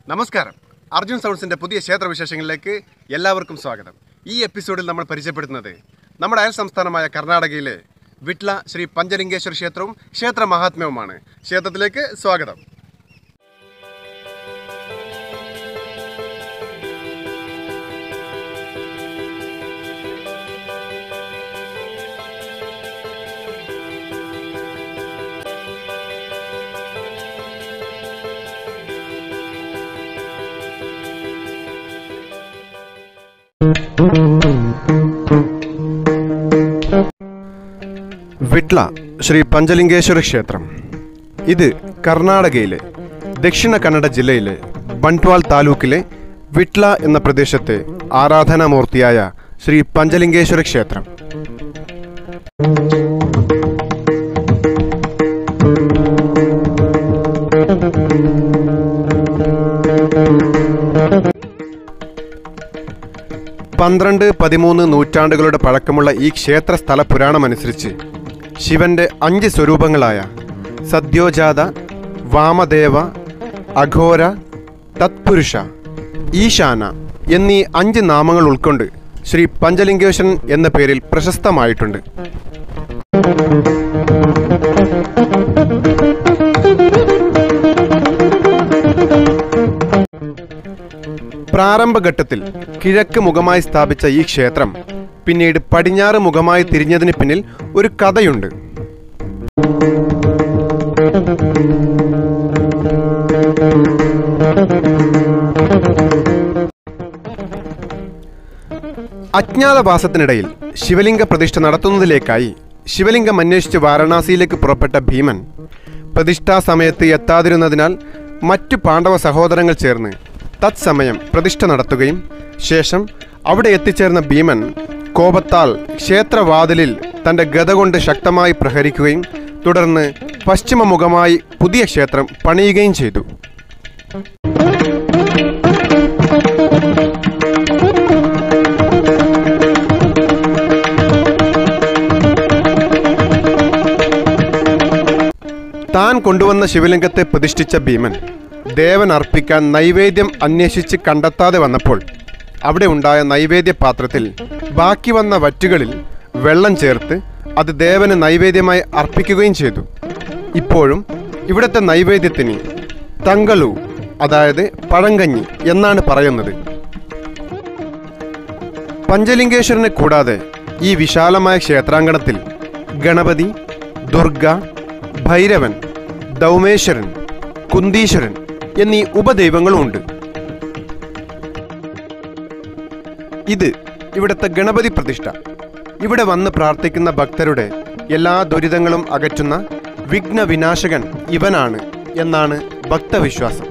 നമസ്കാരം അർജുൻ സൗണ്ട്സിൻ്റെ പുതിയ ക്ഷേത്ര വിശേഷങ്ങളിലേക്ക് എല്ലാവർക്കും സ്വാഗതം ഈ എപ്പിസോഡിൽ നമ്മൾ പരിചയപ്പെടുത്തുന്നത് നമ്മുടെ അയൽ സംസ്ഥാനമായ കർണാടകയിലെ വിട്ല ശ്രീ പഞ്ചലിംഗേശ്വര ക്ഷേത്രവും ക്ഷേത്ര മഹാത്മ്യവുമാണ് ക്ഷേത്രത്തിലേക്ക് സ്വാഗതം വിട്ല ശ്രീ പഞ്ചലിംഗേശ്വര ക്ഷേത്രം ഇത് കർണാടകയിലെ ദക്ഷിണ കന്നഡ ജില്ലയിലെ ബണ്ട്വാൾ താലൂക്കിലെ വിട്ല എന്ന പ്രദേശത്തെ ആരാധനാമൂർത്തിയായ ശ്രീ പഞ്ചലിംഗേശ്വര ക്ഷേത്രം പന്ത്രണ്ട് പതിമൂന്ന് നൂറ്റാണ്ടുകളുടെ പഴക്കമുള്ള ഈ ക്ഷേത്ര സ്ഥല പുരാണമനുസരിച്ച് ശിവന്റെ അഞ്ച് സ്വരൂപങ്ങളായ സദ്യോജാത വാമദേവ അഘോര തത്പുരുഷ ഈശാന എന്നീ അഞ്ച് നാമങ്ങൾ ഉൾക്കൊണ്ട് ശ്രീ പഞ്ചലിംഗേശ്വരൻ എന്ന പേരിൽ പ്രശസ്തമായിട്ടുണ്ട് പ്രാരംഭഘട്ടത്തിൽ കിഴക്ക് മുഖമായി സ്ഥാപിച്ച ഈ ക്ഷേത്രം പിന്നീട് പടിഞ്ഞാറ് മുഖമായി തിരിഞ്ഞതിന് പിന്നിൽ ഒരു കഥയുണ്ട് അജ്ഞാതവാസത്തിനിടയിൽ ശിവലിംഗ പ്രതിഷ്ഠ നടത്തുന്നതിലേക്കായി ശിവലിംഗം അന്വേഷിച്ച് വാരണാസിയിലേക്ക് പുറപ്പെട്ട ഭീമൻ പ്രതിഷ്ഠാ സമയത്ത് എത്താതിരുന്നതിനാൽ മറ്റു പാണ്ഡവ സഹോദരങ്ങൾ ചേർന്ന് തത്സമയം പ്രതിഷ്ഠ നടത്തുകയും ശേഷം അവിടെ എത്തിച്ചേർന്ന ഭീമൻ കോപത്താൽ ക്ഷേത്രവാതിലിൽ തൻ്റെ ഗത കൊണ്ട് ശക്തമായി പ്രഹരിക്കുകയും തുടർന്ന് പശ്ചിമമുഖമായി പുതിയ ക്ഷേത്രം പണിയുകയും ചെയ്തു താൻ കൊണ്ടുവന്ന ശിവലിംഗത്തെ പ്രതിഷ്ഠിച്ച ഭീമൻ ദേവൻ അർപ്പിക്കാൻ നൈവേദ്യം അന്വേഷിച്ച് കണ്ടെത്താതെ വന്നപ്പോൾ അവിടെ ഉണ്ടായ നൈവേദ്യ പാത്രത്തിൽ ബാക്കി വന്ന വറ്റുകളിൽ വെള്ളം ചേർത്ത് അത് ദേവന് നൈവേദ്യമായി അർപ്പിക്കുകയും ചെയ്തു ഇപ്പോഴും ഇവിടുത്തെ നൈവേദ്യത്തിന് തങ്കളു അതായത് പഴങ്കഞ്ഞി എന്നാണ് പറയുന്നത് പഞ്ചലിംഗേശ്വരനെ കൂടാതെ ഈ വിശാലമായ ക്ഷേത്രാങ്കണത്തിൽ ഗണപതി ദുർഗ ഭൈരവൻ ദൗമേശ്വരൻ കുന്തീശ്വരൻ എന്നീ ഉപദൈവങ്ങളുമുണ്ട് ഇത് ഇവിടുത്തെ ഗണപതി പ്രതിഷ്ഠ ഇവിടെ വന്ന് പ്രാർത്ഥിക്കുന്ന ഭക്തരുടെ എല്ലാ ദുരിതങ്ങളും അകറ്റുന്ന വിഘ്ന വിനാശകൻ ഇവനാണ് എന്നാണ് ഭക്തവിശ്വാസം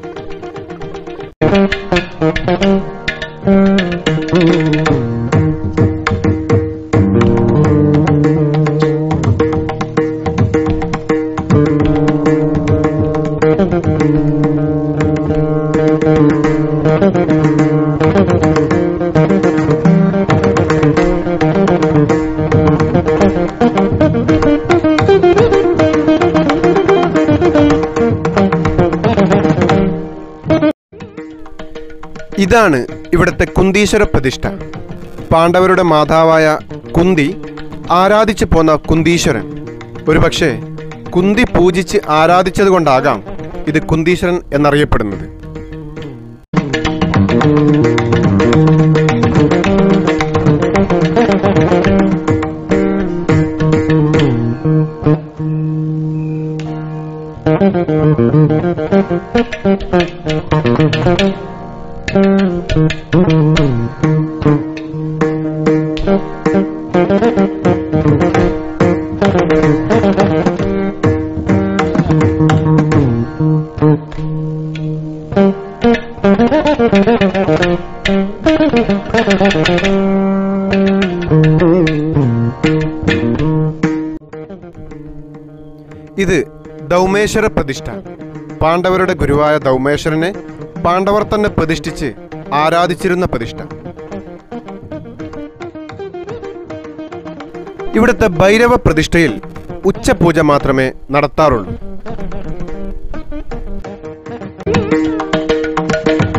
ഇതാണ് ഇവിടുത്തെ കുന്തീശ്വര പ്രതിഷ്ഠ പാണ്ഡവരുടെ മാതാവായ കുന്തി ആരാധിച്ചു പോന്ന കുന്തീശ്വരൻ ഒരുപക്ഷെ കുന്തി പൂജിച്ച് ആരാധിച്ചതുകൊണ്ടാകാം ഇത് കുന്തീശ്വരൻ എന്നറിയപ്പെടുന്നത് ഇത് ദൗമേശ്വര പ്രതിഷ്ഠ പാണ്ഡവരുടെ ഗുരുവായ ദൗമേശ്വരനെ പാണ്ഡവർ തന്നെ പ്രതിഷ്ഠിച്ച് ആരാധിച്ചിരുന്ന പ്രതിഷ്ഠ ഇവിടുത്തെ ഭൈരവ പ്രതിഷ്ഠയിൽ ഉച്ചപൂജ മാത്രമേ നടത്താറുള്ളൂ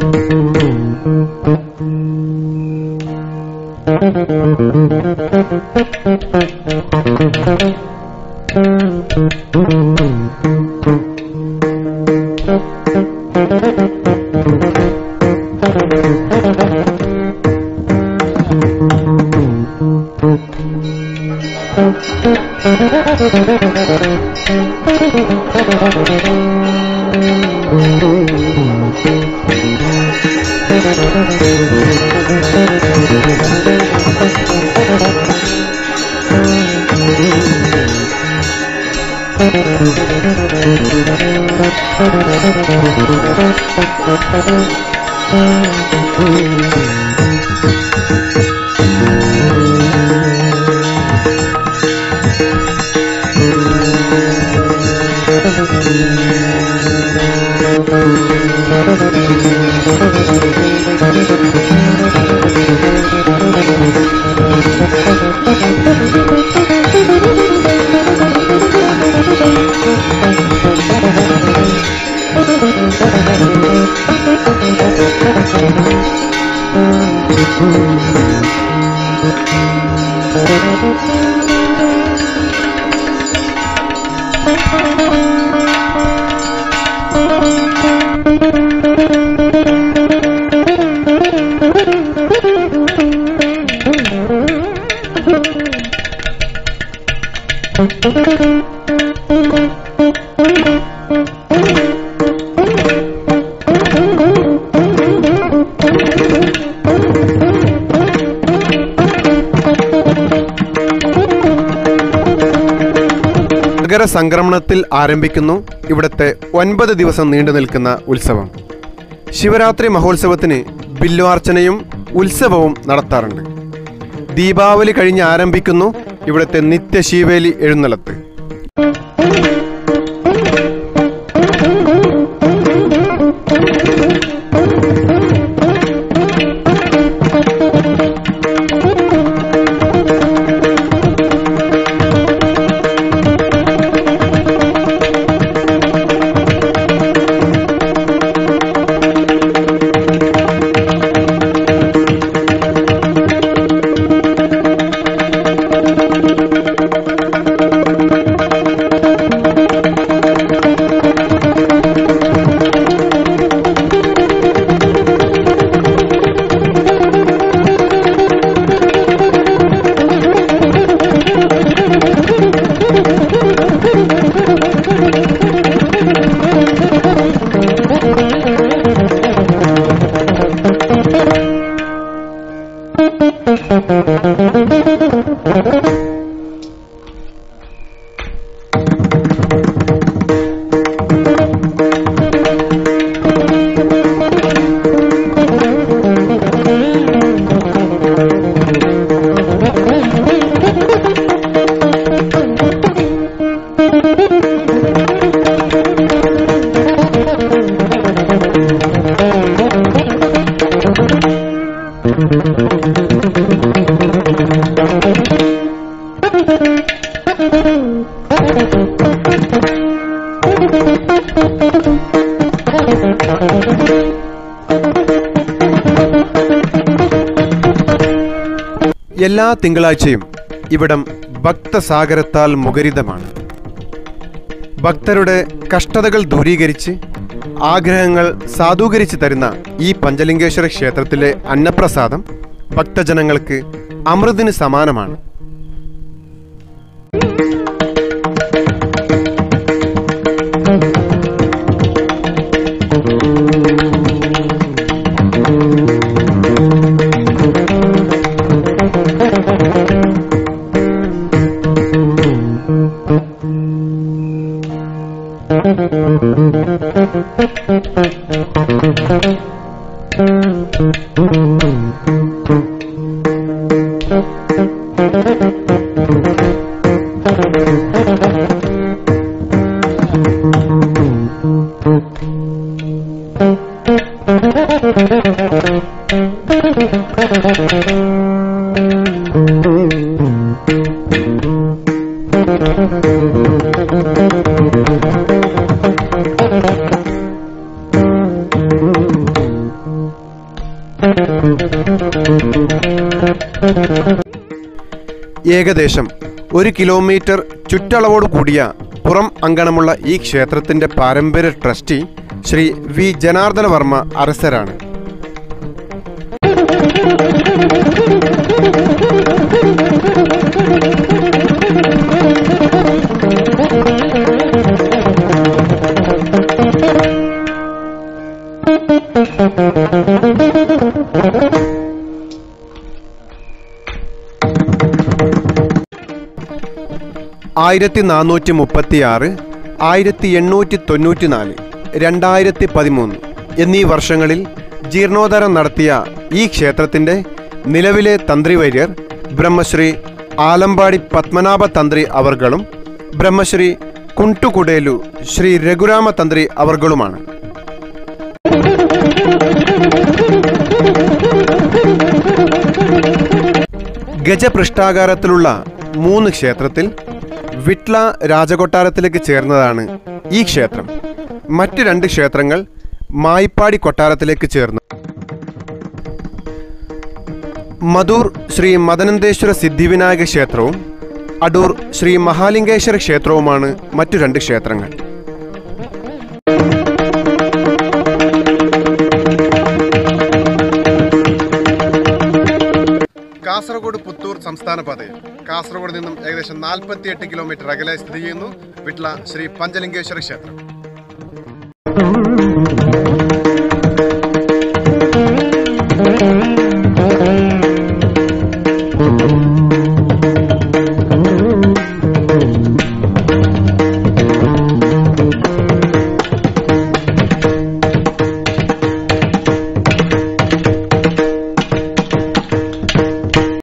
മകര സംക്രമണത്തിൽ ആരംഭിക്കുന്നു ഇവിടുത്തെ ഒൻപത് ദിവസം നീണ്ടു നിൽക്കുന്ന ഉത്സവം ശിവരാത്രി മഹോത്സവത്തിന് ബില്ലുവാർച്ചനയും ഉത്സവവും നടത്താറുണ്ട് ദീപാവലി കഴിഞ്ഞ് ആരംഭിക്കുന്നു ഇവിടുത്തെ നിത്യശീവേലി എഴുന്നള്ളത്ത് എല്ലാ തിങ്കളാഴ്ചയും ഇവിടം ഭക്തസാഗരത്താൽ മുഖരിതമാണ് ഭക്തരുടെ കഷ്ടതകൾ ദൂരീകരിച്ച് ആഗ്രഹങ്ങൾ സാധൂകരിച്ച് തരുന്ന ഈ പഞ്ചലിംഗേശ്വര ക്ഷേത്രത്തിലെ അന്നപ്രസാദം ഭക്തജനങ്ങൾക്ക് അമൃതിന് സമാനമാണ് ഏകദേശം ഒരു കിലോമീറ്റർ ചുറ്റളവോട് കൂടിയ പുറം അങ്കണമുള്ള ഈ ക്ഷേത്രത്തിന്റെ പാരമ്പര്യ ട്രസ്റ്റി ശ്രീ വി ജനാർദ്ദന വർമ്മ അരസരാണ് ആയിരത്തി നാനൂറ്റി മുപ്പത്തി ആറ് ആയിരത്തി എണ്ണൂറ്റി തൊണ്ണൂറ്റി നാല് രണ്ടായിരത്തി പതിമൂന്ന് എന്നീ വർഷങ്ങളിൽ ജീർണോദ്ധാരം നടത്തിയ ഈ ക്ഷേത്രത്തിൻ്റെ നിലവിലെ തന്ത്രിവര്യർ ബ്രഹ്മശ്രീ ആലമ്പാടി പത്മനാഭ തന്ത്രി അവർകളും ബ്രഹ്മശ്രീ കുണ്ടുകുടേലു ശ്രീ രഘുരാമ തന്ത്രി അവർകളുമാണ് ഗജപൃഷ്ഠാകാരത്തിലുള്ള മൂന്ന് ക്ഷേത്രത്തിൽ വിട്ല രാജകൊട്ടാരത്തിലേക്ക് ചേർന്നതാണ് ഈ ക്ഷേത്രം മറ്റ് രണ്ട് ക്ഷേത്രങ്ങൾ മായിപ്പാടി കൊട്ടാരത്തിലേക്ക് ചേർന്നു മധൂർ ശ്രീ മദനന്തേശ്വര സിദ്ധിവിനായക ക്ഷേത്രവും അടൂർ ശ്രീ മഹാലിംഗേശ്വര ക്ഷേത്രവുമാണ് മറ്റു രണ്ട് ക്ഷേത്രങ്ങൾ കാസർഗോഡ് പുത്തൂർ സംസ്ഥാന പാതയിൽ കാസർഗോഡ് നിന്നും ഏകദേശം നാൽപ്പത്തിയെട്ട് കിലോമീറ്റർ അകലെ സ്ഥിതി ചെയ്യുന്നു വിട്ല ശ്രീ പഞ്ചലിംഗേശ്വര ക്ഷേത്രം